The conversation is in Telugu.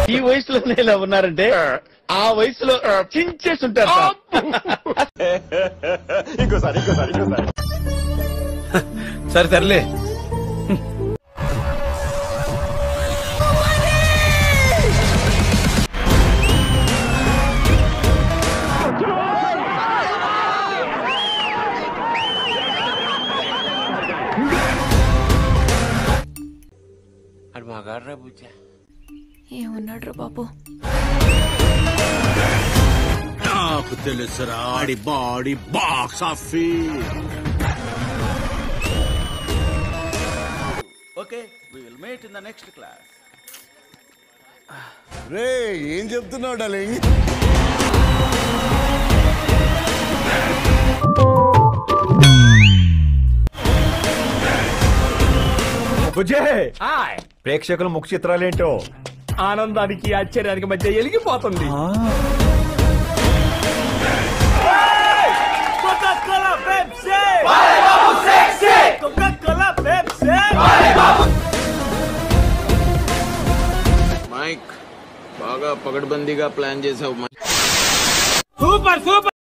ఈ వయసులోనే ఇలా ఉన్నారంటే ఆ వయసులో చించేసి ఉంటారు సార్. ఇంకోసారి ఇంకోసారి ఇంకోసారి సరే తరలే ఏమన్నాడు రా బాబు నాకు తెలుసురా ఆడి బాడీ box office okay we will meet in the next class రే ఏం చెప్తున్నావు డాలింగ్ ప్రేక్షకుల ముఖ చిత్రాలేంటో ఆనందానికి ఆశ్చర్యానికి మధ్య ఎలిగిపోతుంది Coca-Cola Pepsi! Coca-Cola Pepsi! Mic బాగా పగడ్బందీగా ప్లాన్ చేసావు సూపర్ సూపర్